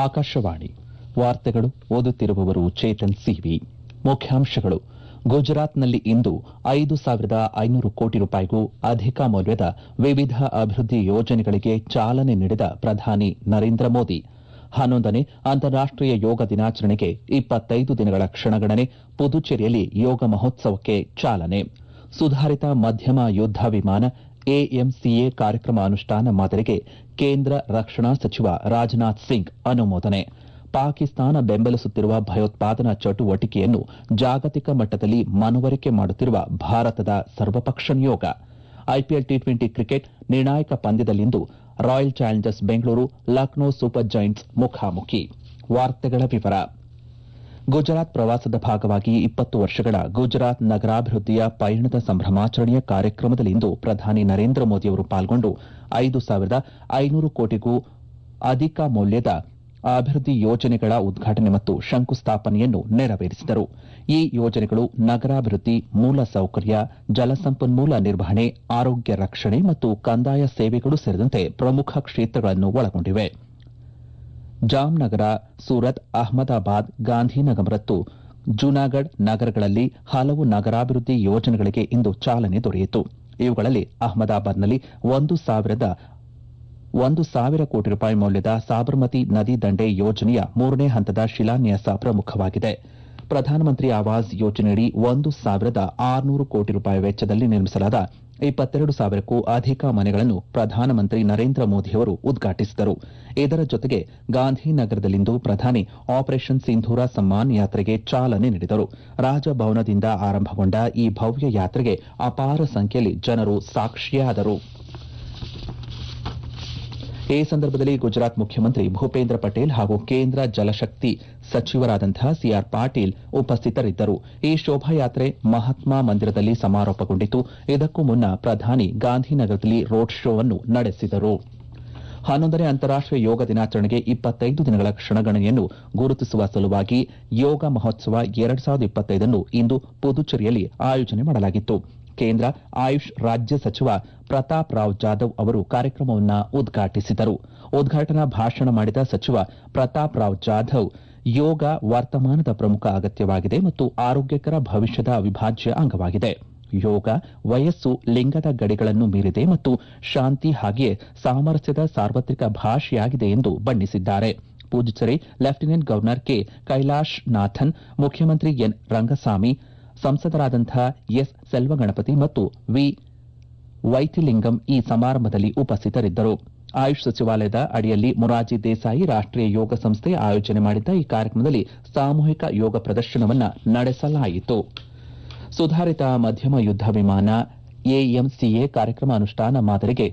ಆಕಾಶವಾಣಿ ವಾರ್ತೆಗಳು ಓದುತ್ತಿರುವವರು ಚೇತನ್ ಸಿವಿ ಮುಖ್ಯಾಂಶಗಳು ಗುಜರಾತ್ನಲ್ಲಿ ಇಂದು ಐದು ಸಾವಿರದ ಐನೂರು ಕೋಟಿ ರೂಪಾಯಿಗೂ ಅಧಿಕ ಮೌಲ್ಯದ ವಿವಿಧ ಅಭಿವೃದ್ಧಿ ಯೋಜನೆಗಳಿಗೆ ಚಾಲನೆ ನೀಡಿದ ಪ್ರಧಾನಿ ನರೇಂದ್ರ ಮೋದಿ ಹನ್ನೊಂದನೇ ಅಂತಾರಾಷ್ಟೀಯ ಯೋಗ ದಿನಾಚರಣೆಗೆ ಇಪ್ಪತ್ತೈದು ದಿನಗಳ ಕ್ಷಣಗಣನೆ ಪುದುಚೇರಿಯಲ್ಲಿ ಯೋಗ ಮಹೋತ್ಸವಕ್ಕೆ ಚಾಲನೆ ಸುಧಾರಿತ ಮಧ್ಯಮ ಯುದ್ದ ವಿಮಾನ ಎಎಂಸಿಎ ಕಾರ್ಯಕ್ರಮ ಅನುಷ್ಠಾನ ಮಾದರಿಗೆ ಕೇಂದ್ರ ರಕ್ಷಣಾ ಸಚಿವ ರಾಜನಾಥ್ ಸಿಂಗ್ ಅನುಮೋದನೆ ಪಾಕಿಸ್ತಾನ ಬೆಂಬಲಿಸುತ್ತಿರುವ ಭಯೋತ್ಪಾದನಾ ಚಟುವಟಿಕೆಯನ್ನು ಜಾಗತಿಕ ಮಟ್ಟದಲ್ಲಿ ಮನವರಿಕೆ ಮಾಡುತ್ತಿರುವ ಭಾರತದ ಸರ್ವಪಕ್ಷ ನಿಯೋಗ ಐಪಿಎಲ್ ಟಿ ಟ್ವೆಂಟಿ ಕ್ರಿಕೆಟ್ ನಿರ್ಣಾಯಕ ಪಂದ್ಯದಲ್ಲಿಂದು royal challengers Bengaluru Lucknow super giants ಮುಖಾಮುಖಿ ವಾರ್ತೆಗಳ ವಿವರ ಗುಜರಾತ್ ಪ್ರವಾಸದ ಭಾಗವಾಗಿ ಇಪ್ಪತ್ತು ವರ್ಷಗಳ ಗುಜರಾತ್ ನಗರಾಭಿವೃದ್ಧಿಯ ಪಯಣದ ಸಂಭ್ರಮಾಚರಣೆಯ ಕಾರ್ಯಕ್ರಮದಲ್ಲಿಂದು ಪ್ರಧಾನಿ ನರೇಂದ್ರ ಮೋದಿಯವರು ಪಾಲ್ಗೊಂಡು ಐದು ಸಾವಿರದ ಐನೂರು ಕೋಟಿಗೂ ಅಧಿಕ ಮೌಲ್ಯದ ಅಭಿವೃದ್ಧಿ ಯೋಜನೆಗಳ ಉದ್ಘಾಟನೆ ಮತ್ತು ಶಂಕುಸ್ಥಾಪನೆಯನ್ನು ನೆರವೇರಿಸಿದರು ಈ ಯೋಜನೆಗಳು ನಗರಾಭಿವೃದ್ಧಿ ಮೂಲಸೌಕರ್ಯ ಜಲಸಂಪನ್ಮೂಲ ನಿರ್ವಹಣೆ ಆರೋಗ್ಯ ರಕ್ಷಣೆ ಮತ್ತು ಕಂದಾಯ ಸೇವೆಗಳು ಸೇರಿದಂತೆ ಪ್ರಮುಖ ಕ್ಷೇತ್ರಗಳನ್ನು ಒಳಗೊಂಡಿವೆ ಜಾಮ್ನಗರ ಸೂರತ್ ಅಹಮದಾಬಾದ್ ಗಾಂಧಿನಗರ ಮತ್ತು ಜೂನಾಗಢ್ ನಗರಗಳಲ್ಲಿ ಹಲವು ನಗರಾಭಿವೃದ್ಧಿ ಯೋಜನೆಗಳಿಗೆ ಇಂದು ಚಾಲನೆ ದೊರೆಯಿತು ಇವುಗಳಲ್ಲಿ ಅಹಮದಾಬಾದ್ನಲ್ಲಿ ಒಂದು ಸಾವಿರದ ಒಂದು ಸಾವಿರ ಕೋಟಿ ರೂಪಾಯಿ ಮೌಲ್ಯದ ಸಾಬರಮತಿ ನದಿ ದಂಡೆ ಯೋಜನೆಯ ಮೂರನೇ ಹಂತದ ಶಿಲಾನ್ಯಾಸ ಪ್ರಮುಖವಾಗಿದೆ ಪ್ರಧಾನಮಂತ್ರಿ ಆವಾಸ್ ಯೋಜನೆಯಡಿ ಒಂದು ಸಾವಿರದ ಆರುನೂರು ಕೋಟಿ ರೂಪಾಯಿ ವೆಚ್ಚದಲ್ಲಿ ನಿರ್ಮಿಸಲಾದ ಇಪ್ಪತ್ತೆರಡು ಸಾವಿರಕ್ಕೂ ಅಧಿಕ ಮನೆಗಳನ್ನು ಪ್ರಧಾನಮಂತ್ರಿ ನರೇಂದ್ರ ಮೋದಿಯವರು ಉದ್ಘಾಟಿಸಿದರು ಇದರ ಜೊತೆಗೆ ಗಾಂಧಿನಗರದಲ್ಲಿಂದು ಪ್ರಧಾನಿ ಆಪರೇಷನ್ ಸಿಂಧೂರ ಸಮ್ಮಾನ್ ಯಾತ್ರೆಗೆ ಚಾಲನೆ ನೀಡಿದರು ರಾಜಭವನದಿಂದ ಆರಂಭಗೊಂಡ ಈ ಭವ್ಯ ಯಾತ್ರೆಗೆ ಅಪಾರ ಸಂಖ್ಯೆಯಲ್ಲಿ ಜನರು ಸಾಕ್ಷಿಯಾದರು ಈ ಸಂದರ್ಭದಲ್ಲಿ ಗುಜರಾತ್ ಮುಖ್ಯಮಂತ್ರಿ ಭೂಪೇಂದ್ರ ಪಟೇಲ್ ಹಾಗೂ ಕೇಂದ್ರ ಜಲಶಕ್ತಿ ಸಚಿವರಾದಂತಹ ಸಿಆರ್ ಪಾಟೀಲ್ ಉಪಸ್ಥಿತರಿದ್ದರು ಈ ಶೋಭಾಯಾತ್ರೆ ಮಹಾತ್ಮ ಮಂದಿರದಲ್ಲಿ ಸಮಾರೋಪಗೊಂಡಿತು ಇದಕ್ಕೂ ಮುನ್ನ ಪ್ರಧಾನಿ ಗಾಂಧಿನಗರದಲ್ಲಿ ರೋಡ್ ಶೋ ಅನ್ನು ನಡೆಸಿದರು ಹನ್ನೊಂದನೇ ಅಂತಾರಾಷ್ಟೀಯ ಯೋಗ ದಿನಾಚರಣೆಗೆ ಇಪ್ಪತ್ತೈದು ದಿನಗಳ ಕ್ಷಣಗಣನೆಯನ್ನು ಗುರುತಿಸುವ ಸಲುವಾಗಿ ಯೋಗ ಮಹೋತ್ಸವ ಎರಡ್ ಸಾವಿರದ ಇಪ್ಪತ್ತೈದನ್ನು ಇಂದು ಪುದುಚೇರಿಯಲ್ಲಿ ಆಯೋಜನೆ ಮಾಡಲಾಗಿತ್ತು ಕೇಂದ್ರ ಆಯುಷ್ ರಾಜ್ಯ ಸಚಿವ ಪ್ರತಾಪ್ ರಾವ್ ಜಾಧವ್ ಅವರು ಕಾರ್ಯಕ್ರಮವನ್ನು ಉದ್ಘಾಟಿಸಿದರು ಉದ್ಘಾಟನಾ ಭಾಷಣ ಮಾಡಿದ ಸಚಿವ ಪ್ರತಾಪ್ ರಾವ್ ಜಾಧವ್ ಯೋಗ ವರ್ತಮಾನದ ಪ್ರಮುಖ ಅಗತ್ಯವಾಗಿದೆ ಮತ್ತು ಆರೋಗ್ಯಕರ ಭವಿಷ್ಯದ ಅವಿಭಾಜ್ಯ ಅಂಗವಾಗಿದೆ ಯೋಗ ವಯಸ್ಸು ಲಿಂಗದ ಗಡಿಗಳನ್ನು ಮೀರಿದೆ ಮತ್ತು ಶಾಂತಿ ಹಾಗೆಯೇ ಸಾಮರಸ್ಯದ ಸಾರ್ವತ್ರಿಕ ಭಾಷೆಯಾಗಿದೆ ಎಂದು ಬಣ್ಣಿಸಿದ್ದಾರೆ Puducherry lieutenant governor K Kailash Nathan ಮುಖ್ಯಮಂತ್ರಿ ಎನ್ ರಂಗಸ್ವಾಮಿ ಸಂಸದರಾದಂತಹ ಎಸ್ ಸೆಲ್ವಗಣಪತಿ ಮತ್ತು ವಿ ವೈತಿಲಿಂಗಂ ಈ ಸಮಾರಂಭದಲ್ಲಿ ಉಪಸ್ಥಿತರಿದ್ದರು ಆಯುಷ್ ಸಚಿವಾಲಯದ ಅಡಿಯಲ್ಲಿ ಮೊರಾರ್ಜಿ ದೇಸಾಯಿ ರಾಷ್ಟೀಯ ಯೋಗ ಸಂಸ್ಥೆ ಆಯೋಜನೆ ಮಾಡಿದ್ದ ಈ ಕಾರ್ಯಕ್ರಮದಲ್ಲಿ ಸಾಮೂಹಿಕ ಯೋಗ ಪ್ರದರ್ಶನವನ್ನು ನಡೆಸಲಾಯಿತು ಸುಧಾರಿತ ಮಧ್ಯಮ ಯುದ್ದ ವಿಮಾನ ಎಎಂಸಿಎ ಕಾರ್ಯಕ್ರಮ ಅನುಷ್ಠಾನ ಮಾದರಿಗೆ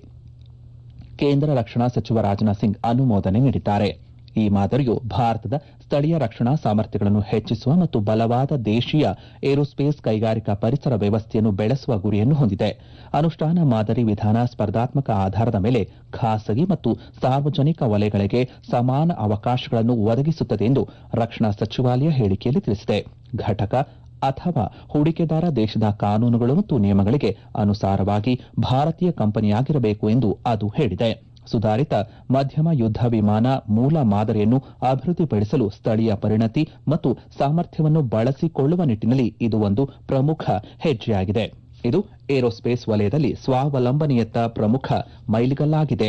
ಕೇಂದ್ರ ರಕ್ಷಣಾ ಸಚಿವ ರಾಜನಾಥ್ ಸಿಂಗ್ ಅನುಮೋದನೆ ನೀಡಿದ್ದಾರೆ ಈ ಮಾದರಿಯು ಭಾರತದ ಸ್ಥಳೀಯ ರಕ್ಷಣಾ ಸಾಮರ್ಥ್ಯಗಳನ್ನು ಹೆಚ್ಚಿಸುವ ಮತ್ತು ಬಲವಾದ ದೇಶೀಯ ಏರೋಸ್ಪೇಸ್ ಕೈಗಾರಿಕಾ ಪರಿಸರ ವ್ಯವಸ್ಥೆಯನ್ನು ಬೆಳೆಸುವ ಗುರಿಯನ್ನು ಹೊಂದಿದೆ ಅನುಷ್ಠಾನ ಮಾದರಿ ವಿಧಾನ ಸ್ಪರ್ಧಾತ್ಮಕ ಆಧಾರದ ಮೇಲೆ ಖಾಸಗಿ ಮತ್ತು ಸಾರ್ವಜನಿಕ ವಲಯಗಳಿಗೆ ಸಮಾನ ಅವಕಾಶಗಳನ್ನು ಒದಗಿಸುತ್ತದೆ ಎಂದು ರಕ್ಷಣಾ ಸಚಿವಾಲಯ ಹೇಳಿಕೆಯಲ್ಲಿ ತಿಳಿಸಿದೆ ಘಟಕ ಅಥವಾ ಹೂಡಿಕೆದಾರ ದೇಶದ ಕಾನೂನುಗಳು ಮತ್ತು ನಿಯಮಗಳಿಗೆ ಅನುಸಾರವಾಗಿ ಭಾರತೀಯ ಕಂಪನಿಯಾಗಿರಬೇಕು ಎಂದು ಅದು ಹೇಳಿದೆ ಸುಧಾರಿತ ಮಧ್ಯಮ ಯುದ್ದ ವಿಮಾನ ಮೂಲ ಮಾದರಿಯನ್ನು ಅಭಿವೃದ್ಧಿಪಡಿಸಲು ಸ್ಥಳೀಯ ಪರಿಣತಿ ಮತ್ತು ಸಾಮರ್ಥ್ಯವನ್ನು ಬಳಸಿಕೊಳ್ಳುವ ನಿಟ್ಟಿನಲ್ಲಿ ಇದು ಒಂದು ಪ್ರಮುಖ ಹೆಜ್ಜೆಯಾಗಿದೆ ಇದು ಏರೋಸ್ಪೇಸ್ ವಲಯದಲ್ಲಿ ಸ್ವಾವಲಂಬನೆಯತ್ತ ಪ್ರಮುಖ ಮೈಲಿಗಲ್ಲಾಗಿದೆ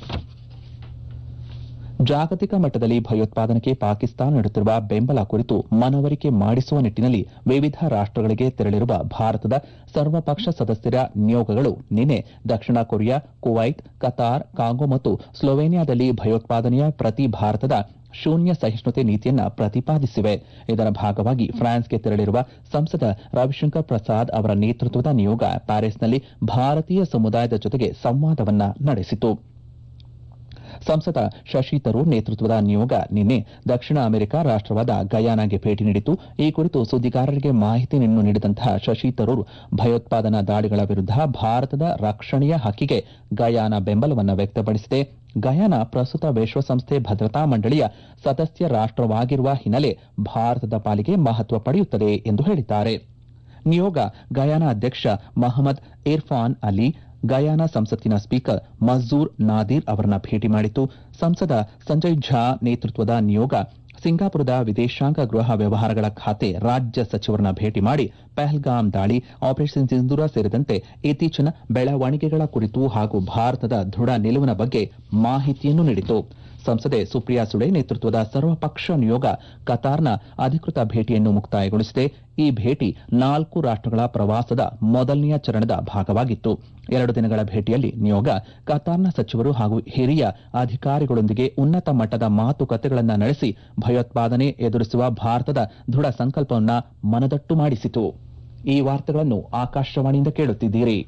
ಜಾಗತಿಕ ಮಟ್ಟದಲ್ಲಿ ಭಯೋತ್ಪಾದನೆಗೆ ಪಾಕಿಸ್ತಾನ ನೀಡುತ್ತಿರುವ ಬೆಂಬಲ ಕುರಿತು ಮನವರಿಕೆ ಮಾಡಿಸುವ ನಿಟ್ಟಿನಲ್ಲಿ ವಿವಿಧ ರಾಷ್ಟಗಳಿಗೆ ತೆರಳಿರುವ ಭಾರತದ ಸರ್ವಪಕ್ಷ ಸದಸ್ಯರ ನಿಯೋಗಗಳು ನಿನ್ನೆ ದಕ್ಷಿಣ ಕೊರಿಯಾ ಕುವೈತ್ ಕತಾರ್ ಕಾಂಗೋ ಮತ್ತು ಸ್ಲೋವೇನಿಯಾದಲ್ಲಿ ಭಯೋತ್ಪಾದನೆಯ ಪ್ರತಿ ಭಾರತದ ಶೂನ್ಯ ಸಹಿಷ್ಣುತೆ ನೀತಿಯನ್ನ ಪ್ರತಿಪಾದಿಸಿವೆ ಇದರ ಭಾಗವಾಗಿ ಫ್ರಾನ್ಸ್ಗೆ ತೆರಳಿರುವ ಸಂಸದ ರವಿಶಂಕರ್ ಪ್ರಸಾದ್ ಅವರ ನೇತೃತ್ವದ ನಿಯೋಗ ಪ್ಯಾರಿಸ್ನಲ್ಲಿ ಭಾರತೀಯ ಸಮುದಾಯದ ಜೊತೆಗೆ ಸಂವಾದವನ್ನ ನಡೆಸಿತು ಸಂಸದ ಶಶಿ ತರೂರ್ ನೇತೃತ್ವದ ನಿಯೋಗ ನಿನ್ನೆ ದಕ್ಷಿಣ ಅಮೆರಿಕ ರಾಷ್ಟವಾದ ಗಯಾನಾಗೆ ಭೇಟಿ ನೀಡಿತು ಈ ಕುರಿತು ಸುದ್ದಿಗಾರರಿಗೆ ಮಾಹಿತಿಯನ್ನು ನೀಡಿದಂತಹ ಶಶಿ ತರೂರ್ ಭಯೋತ್ಪಾದನಾ ದಾಳಿಗಳ ವಿರುದ್ಧ ಭಾರತದ ರಕ್ಷಣೆಯ ಹಕ್ಕಿಗೆ ಗಯಾನ ಬೆಂಬಲವನ್ನು ವ್ಯಕ್ತಪಡಿಸಿದೆ ಗಯಾನ ಪ್ರಸ್ತುತ ವಿಶ್ವಸಂಸ್ಥೆ ಭದ್ರತಾ ಮಂಡಳಿಯ ಸದಸ್ಯ ರಾಷ್ಟವಾಗಿರುವ ಹಿನ್ನೆಲೆ ಭಾರತದ ಪಾಲಿಗೆ ಮಹತ್ವ ಪಡೆಯುತ್ತದೆ ಎಂದು ಹೇಳಿದ್ದಾರೆ ನಿಯೋಗ ಗಯಾನ ಅಧ್ಯಕ್ಷ ಮಹಮ್ಮದ್ ಇರ್ಫಾನ್ ಅಲಿ ಗಯಾನ ಸಂಸತ್ತಿನ ಸ್ಪೀಕರ್ ಮಜೂರ್ ನಾದೀರ್ ಅವರನ್ನ ಭೇಟಿ ಮಾಡಿತು ಸಂಸದ ಸಂಜಯ್ ಝಾ ನೇತೃತ್ವದ ನಿಯೋಗ ಸಿಂಗಾಪುರದ ವಿದೇಶಾಂಗ ಗೃಹ ವ್ಯವಹಾರಗಳ ಖಾತೆ ರಾಜ್ಯ ಸಚಿವರನ್ನ ಭೇಟಿ ಮಾಡಿ ಪಹಲ್ಗಾಮ್ ದಾಳಿ ಆಪರೇಷನ್ ಸಿಂಧೂರ ಸೇರಿದಂತೆ ಇತ್ತೀಚಿನ ಬೆಳವಣಿಗೆಗಳ ಕುರಿತು ಹಾಗೂ ಭಾರತದ ದೃಢ ನಿಲುವಿನ ಬಗ್ಗೆ ಮಾಹಿತಿಯನ್ನು ನೀಡಿತು ಸಂಸದೆ ಸುಪ್ರಿಯಾ ಸುಳೆ ನೇತೃತ್ವದ ಸರ್ವಪಕ್ಷ ನಿಯೋಗ ಕತಾರ್ನ ಅಧಿಕೃತ ಭೇಟಿಯನ್ನು ಮುಕ್ತಾಯಗೊಳಿಸಿದೆ ಈ ಭೇಟಿ ನಾಲ್ಕು ರಾಷ್ಟಗಳ ಪ್ರವಾಸದ ಮೊದಲನೆಯ ಚರಣದ ಭಾಗವಾಗಿತ್ತು ಎರಡು ದಿನಗಳ ಭೇಟಿಯಲ್ಲಿ ನಿಯೋಗ ಕತಾರ್ನ ಸಚಿವರು ಹಾಗೂ ಹಿರಿಯ ಅಧಿಕಾರಿಗಳೊಂದಿಗೆ ಉನ್ನತ ಮಟ್ಟದ ಮಾತುಕತೆಗಳನ್ನು ನಡೆಸಿ ಭಯೋತ್ಪಾದನೆ ಎದುರಿಸುವ ಭಾರತದ ದೃಢ ಸಂಕಲ್ಪವನ್ನು ಮನದಟ್ಟು ಮಾಡಿಸಿತು ಈ ವಾರ್ತೆಗಳನ್ನು ಆಕಾಶವಾಣಿಯಿಂದ ಕೇಳುತ್ತಿದ್ದೀರಿ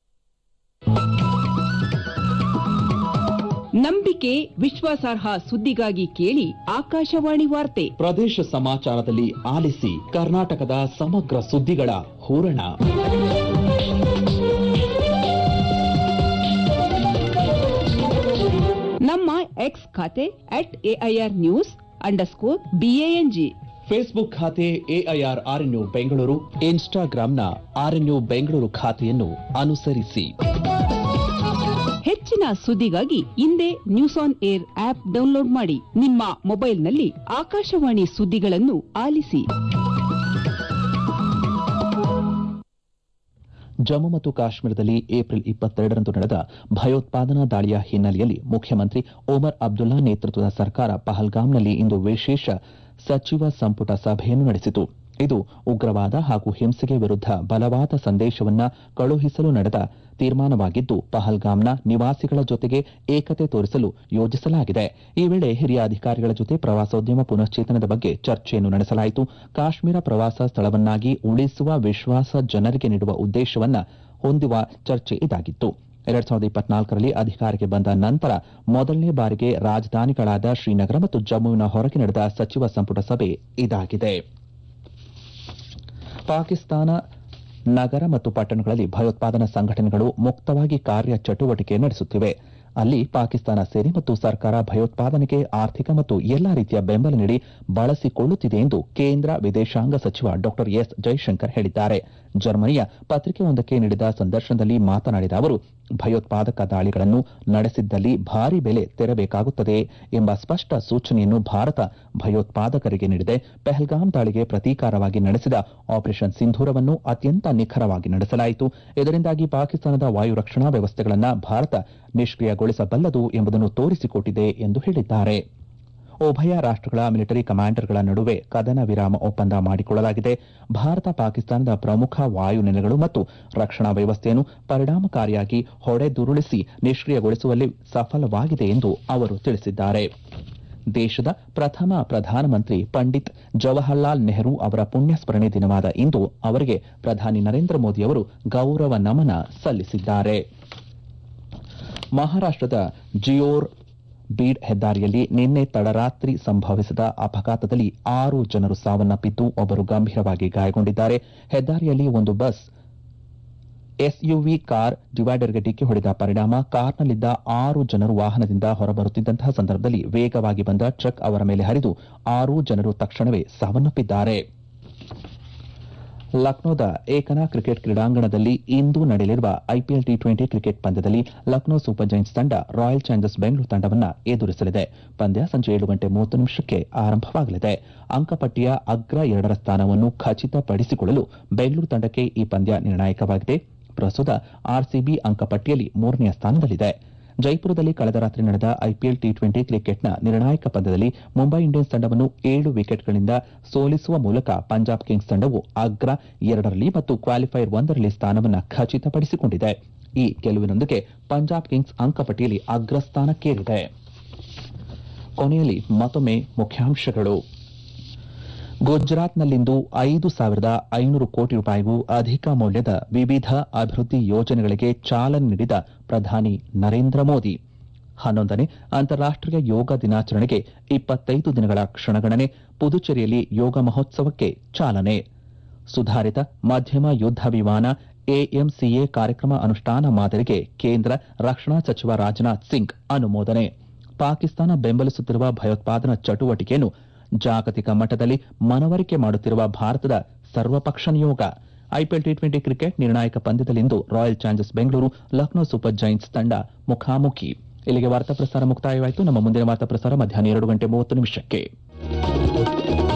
ನಂಬಿಕೆ ವಿಶ್ವಾಸಾರ್ಹ ಸುದ್ದಿಗಾಗಿ ಕೇಳಿ ಆಕಾಶವಾಣಿ ವಾರ್ತೆ ಪ್ರದೇಶ ಸಮಾಚಾರದಲ್ಲಿ ಆಲಿಸಿ ಕರ್ನಾಟಕದ ಸಮಗ್ರ ಸುದ್ದಿಗಳ ಹೂರಣ ನಮ್ಮ ಎಕ್ಸ್ ಖಾತೆ at AIR news underscore B A N G Facebook ಖಾತೆ ಎಐಆರ್ ಆರ್ಎನ್ಯು ಬೆಂಗಳೂರು ಇನ್ಸ್ಟಾಗ್ರಾಂನ ಆರ್ಎನ್ಯು ಬೆಂಗಳೂರು ಖಾತೆಯನ್ನು ಅನುಸರಿಸಿ ಹೆಚ್ಚಿನ ಸುದ್ದಿಗಾಗಿ ಹಿಂದೆ news on air app download ಮಾಡಿ ನಿಮ್ಮ ಮೊಬೈಲ್ನಲ್ಲಿ ಆಕಾಶವಾಣಿ ಸುದ್ದಿಗಳನ್ನು ಆಲಿಸಿ ಜಮ್ಮು ಮತ್ತು ಕಾಶ್ಮೀರದಲ್ಲಿ ಏಪ್ರಿಲ್ ಇಪ್ಪತ್ತೆರಡರಂದು ನಡೆದ ಭಯೋತ್ಪಾದನಾ ದಾಳಿಯ ಹಿನ್ನೆಲೆಯಲ್ಲಿ ಮುಖ್ಯಮಂತ್ರಿ ಒಮರ್ ಅಬ್ದುಲ್ಲಾ ನೇತೃತ್ವದ ಸರ್ಕಾರ ಪಹಲ್ಗಾಮ್ನಲ್ಲಿ ಇಂದು ವಿಶೇಷ ಸಚಿವ ಸಂಪುಟ ಸಭೆಯನ್ನು ನಡೆಸಿತು ಇದು ಉಗ್ರವಾದ ಹಾಗೂ ಹಿಂಸೆಗೆ ವಿರುದ್ಧ ಬಲವಾದ ಸಂದೇಶವನ್ನ ಕಳುಹಿಸಲು ನಡೆದ ತೀರ್ಮಾನವಾಗಿದ್ದು ಪಹಲ್ಗಾಮ್ನ ನಿವಾಸಿಗಳ ಜೊತೆಗೆ ಏಕತೆ ತೋರಿಸಲು ಯೋಜಿಸಲಾಗಿದೆ ಈ ವೇಳೆ ಹಿರಿಯ ಅಧಿಕಾರಿಗಳ ಜೊತೆ ಪ್ರವಾಸೋದ್ಯಮ ಪುನಶ್ಚೇತನದ ಬಗ್ಗೆ ಚರ್ಚೆಯನ್ನು ನಡೆಸಲಾಯಿತು ಕಾಶ್ಮೀರ ಪ್ರವಾಸ ಸ್ಥಳವನ್ನಾಗಿ ಉಳಿಸುವ ವಿಶ್ವಾಸ ಜನರಿಗೆ ನೀಡುವ ಉದ್ದೇಶವನ್ನ ಹೊಂದುವ ಚರ್ಚೆ ಇದಾಗಿತ್ತು ಎರಡ್ ಸಾವಿರದ ಇಪ್ಪತ್ನಾಲ್ಕರಲ್ಲಿ ಅಧಿಕಾರಕ್ಕೆ ಬಂದ ನಂತರ ಮೊದಲನೇ ಬಾರಿಗೆ ರಾಜಧಾನಿಗಳಾದ ಶ್ರೀನಗರ ಮತ್ತು ಜಮ್ಮುವಿನ ಹೊರಗೆ ನಡೆದ ಸಚಿವ ಸಂಪುಟ ಸಭೆ ಇದಾಗಿದೆ ಪಾಕಿಸ್ತಾನ ನಗರ ಮತ್ತು ಪಟ್ಟಣಗಳಲ್ಲಿ ಭಯೋತ್ಪಾದನಾ ಸಂಘಟನೆಗಳು ಮುಕ್ತವಾಗಿ ಕಾರ್ಯ ಚಟುವಟಿಕೆ ನಡೆಸುತ್ತಿವೆ ಅಲ್ಲಿ ಪಾಕಿಸ್ತಾನ ಸೇನೆ ಮತ್ತು ಸರ್ಕಾರ ಭಯೋತ್ಪಾದನೆಗೆ ಆರ್ಥಿಕ ಮತ್ತು ಎಲ್ಲಾ ರೀತಿಯ ಬೆಂಬಲ ನೀಡಿ ಬಳಸಿಕೊಳ್ಳುತ್ತಿದೆ ಎಂದು ಕೇಂದ್ರ ವಿದೇಶಾಂಗ ಸಚಿವ ಡಾ ಎಸ್ ಜೈಶಂಕರ್ ಹೇಳಿದ್ದಾರೆ ಜರ್ಮನಿಯ ಪತ್ರಿಕೆಯೊಂದಕ್ಕೆ ನೀಡಿದ ಸಂದರ್ಶನದಲ್ಲಿ ಮಾತನಾಡಿದ ಅವರು ಭಯೋತ್ಪಾದಕ ದಾಳಿಗಳನ್ನು ನಡೆಸಿದ್ದಲ್ಲಿ ಭಾರಿ ಬೆಲೆ ತೆರಬೇಕಾಗುತ್ತದೆ ಎಂಬ ಸ್ಪಷ್ಟ ಸೂಚನೆಯನ್ನು ಭಾರತ ಭಯೋತ್ಪಾದಕರಿಗೆ ನೀಡಿದೆ ಪೆಹಲ್ಗಾಮ್ ದಾಳಿಗೆ ಪ್ರತೀಕಾರವಾಗಿ ನಡೆಸಿದ ಆಪರೇಷನ್ ಸಿಂಧೂರವನ್ನು ಅತ್ಯಂತ ನಿಖರವಾಗಿ ನಡೆಸಲಾಯಿತು ಇದರಿಂದಾಗಿ ಪಾಕಿಸ್ತಾನದ ವಾಯು ರಕ್ಷಣಾ ವ್ಯವಸ್ಥೆಗಳನ್ನು ಭಾರತ ನಿಷ್ಕ್ರಿಯಗೊಳಿಸಬಲ್ಲದು ಎಂಬುದನ್ನು ತೋರಿಸಿಕೊಟ್ಟಿದೆ ಎಂದು ಹೇಳಿದ್ದಾರೆ ಉಭಯ ರಾಷ್ಟಗಳ ಮಿಲಿಟರಿ ಕಮಾಂಡರ್ಗಳ ನಡುವೆ ಕದನ ವಿರಾಮ ಒಪ್ಪಂದ ಮಾಡಿಕೊಳ್ಳಲಾಗಿದೆ ಭಾರತ ಪಾಕಿಸ್ತಾನದ ಪ್ರಮುಖ ವಾಯು ನೆಲೆಗಳು ಮತ್ತು ರಕ್ಷಣಾ ವ್ಯವಸ್ಥೆಯನ್ನು ಪರಿಣಾಮಕಾರಿಯಾಗಿ ಹೊಡೆದುರುಳಿಸಿ ನಿಷ್ಕ್ರಿಯಗೊಳಿಸುವಲ್ಲಿ ಸಫಲವಾಗಿದೆ ಎಂದು ಅವರು ತಿಳಿಸಿದ್ದಾರೆ ದೇಶದ ಪ್ರಥಮ ಪ್ರಧಾನಮಂತ್ರಿ ಪಂಡಿತ್ ಜವಾಹರ್ಲಾಲ್ ನೆಹರು ಅವರ ಪುಣ್ಯಸ್ಮರಣೆ ದಿನವಾದ ಇಂದು ಅವರಿಗೆ ಪ್ರಧಾನಿ ನರೇಂದ್ರ ಮೋದಿ ಅವರು ಗೌರವ ನಮನ ಸಲ್ಲಿಸಿದ್ದಾರೆ ಮಹಾರಾಷ್ಟದ ಜಿಯೋರ್ ಬೀಡ್ ಹೆದ್ದಾರಿಯಲ್ಲಿ ನಿನ್ನೆ ತಡರಾತ್ರಿ ಸಂಭವಿಸಿದ ಅಪಘಾತದಲ್ಲಿ ಆರು ಜನರು ಸಾವನ್ನಪ್ಪಿದ್ದು ಒಬ್ಬರು ಗಂಭೀರವಾಗಿ ಗಾಯಗೊಂಡಿದ್ದಾರೆ ಹೆದ್ದಾರಿಯಲ್ಲಿ ಒಂದು ಬಸ್ ಎಸ್ಯುವಿ ಕಾರ್ ಡಿವೈಡರ್ಗೆ ಡಿಕ್ಕಿ ಹೊಡೆದ ಪರಿಣಾಮ ಕಾರ್ನಲ್ಲಿದ್ದ ಆರು ಜನರು ವಾಹನದಿಂದ ಹೊರಬರುತ್ತಿದ್ದಂತಹ ಸಂದರ್ಭದಲ್ಲಿ ವೇಗವಾಗಿ ಬಂದ ಟ್ರಕ್ ಅವರ ಮೇಲೆ ಹರಿದು ಆರು ಜನರು ತಕ್ಷಣವೇ ಸಾವನ್ನಪ್ಪಿದ್ದಾರೆ ಲಕ್ನೋದ ಏಕನಾ ಕ್ರಿಕೆಟ್ ಕ್ರೀಡಾಂಗಣದಲ್ಲಿ ಇಂದು ನಡೆಯಲಿರುವ ಐಪಿಎಲ್ ಟಿ ಟ್ವೆಂಟಿ ಕ್ರಿಕೆಟ್ ಪಂದ್ಯದಲ್ಲಿ ಲಕ್ನೋ ಸೂಪರ್ ಜೈಂಟ್ಸ್ ತಂಡ ರಾಯಲ್ ಚಾಲೆಂಜರ್ಸ್ ಬೆಂಗಳೂರು ತಂಡವನ್ನು ಎದುರಿಸಲಿದೆ ಪಂದ್ಯ ಸಂಜೆ ಏಳು ಗಂಟೆ ಮೂವತ್ತು ನಿಮಿಷಕ್ಕೆ ಆರಂಭವಾಗಲಿದೆ ಅಂಕಪಟ್ಟಿಯ ಅಗ್ರ ಎರಡರ ಸ್ಥಾನವನ್ನು ಖಚಿತಪಡಿಸಿಕೊಳ್ಳಲು ಬೆಂಗಳೂರು ತಂಡಕ್ಕೆ ಈ ಪಂದ್ಯ ನಿರ್ಣಾಯಕವಾಗಿದೆ ಪ್ರಸ್ತುತ ಆರ್ಸಿಬಿ ಅಂಕಪಟ್ಟಿಯಲ್ಲಿ ಮೂರನೆಯ ಸ್ಥಾನದಲ್ಲಿದೆ ಜೈಪುರದಲ್ಲಿ ಕಳೆದ ರಾತ್ರಿ ನಡೆದ ಐಪಿಎಲ್ ಟಿ ಟ್ವೆಂಟಿ ಕ್ರಿಕೆಟ್ನ ನಿರ್ಣಾಯಕ ಪಂದ್ಯದಲ್ಲಿ ಮುಂಬೈ ಇಂಡಿಯನ್ಸ್ ತಂಡವನ್ನು ಏಳು ವಿಕೆಟ್ಗಳಿಂದ ಸೋಲಿಸುವ ಮೂಲಕ ಪಂಜಾಬ್ ಕಿಂಗ್ಸ್ ತಂಡವು ಅಗ್ರ ಎರಡರಲ್ಲಿ ಮತ್ತು ಕ್ವಾಲಿಫೈರ್ ಒಂದರಲ್ಲಿ ಸ್ಥಾನವನ್ನು ಖಚಿತಪಡಿಸಿಕೊಂಡಿದೆ ಈ ಗೆಲುವಿನೊಂದಿಗೆ ಪಂಜಾಬ್ ಕಿಂಗ್ಸ್ ಅಂಕಪಟ್ಟಿಯಲ್ಲಿ ಅಗ್ರಸ್ಥಾನಕ್ಕೇರಿದೆ ಕೊನೆಯಲ್ಲಿ ಮತ್ತೊಮ್ಮೆ ಮುಖ್ಯಾಂಶಗಳು ಗುಜರಾತ್ನಲ್ಲಿಂದು ಐದು ಸಾವಿರದ ಐನೂರು ಕೋಟಿ ರೂಪಾಯಿಗೂ ಅಧಿಕ ಮೌಲ್ಯದ ವಿವಿಧ ಅಭಿವೃದ್ಧಿ ಯೋಜನೆಗಳಿಗೆ ಚಾಲನೆ ನೀಡಿದ ಪ್ರಧಾನಿ ನರೇಂದ್ರ ಮೋದಿ ಹನ್ನೊಂದನೇ ಅಂತಾರಾಷ್ಟೀಯ ಯೋಗ ದಿನಾಚರಣೆಗೆ ಇಪ್ಪತ್ತೈದು ದಿನಗಳ ಕ್ಷಣಗಣನೆ ಪುದುಚೇರಿಯಲ್ಲಿ ಯೋಗ ಮಹೋತ್ಸವಕ್ಕೆ ಚಾಲನೆ ಸುಧಾರಿತ ಮಧ್ಯಮ ಯುದ್ಧ ವಿಮಾನ ಎಎಂಸಿಎ ಕಾರ್ಯಕ್ರಮ ಅನುಷ್ಠಾನ ಮಾದರಿಗೆ ಕೇಂದ್ರ ರಕ್ಷಣಾ ಸಚಿವ ರಾಜನಾಥ್ ಸಿಂಗ್ ಅನುಮೋದನೆ ಪಾಕಿಸ್ತಾನ ಬೆಂಬಲಿಸುತ್ತಿರುವ ಭಯೋತ್ಪಾದನಾ ಚಟುವಟಿಕೆಯನ್ನು ಜಾಗತಿಕ ಮಟ್ಟದಲ್ಲಿ ಮನವರಿಕೆ ಮಾಡುತ್ತಿರುವ ಭಾರತದ ಸರ್ವಪಕ್ಷ ನಿಯೋಗ ಐಪಿಎಲ್ ಟಿ ಟ್ವೆಂಟಿ ಕ್ರಿಕೆಟ್ ನಿರ್ಣಾಯಕ ಪಂದ್ಯದಲ್ಲಿಂದು royal challengers Bengaluru Lucknow super giants ತಂಡ ಮುಖಾಮುಖಿ ಇಲ್ಲಿಗೆ ವಾರ್ತಾ ಪ್ರಸಾರ ಮುಕ್ತಾಯವಾಯಿತು ನಮ್ಮ ಮುಂದಿನ ವಾರ್ತಾ ಪ್ರಸಾರ ಮಧ್ಯಾಹ್ನ ಎರಡು ಗಂಟೆ ಮೂವತ್ತು ನಿಮಿಷಕ್ಕೆ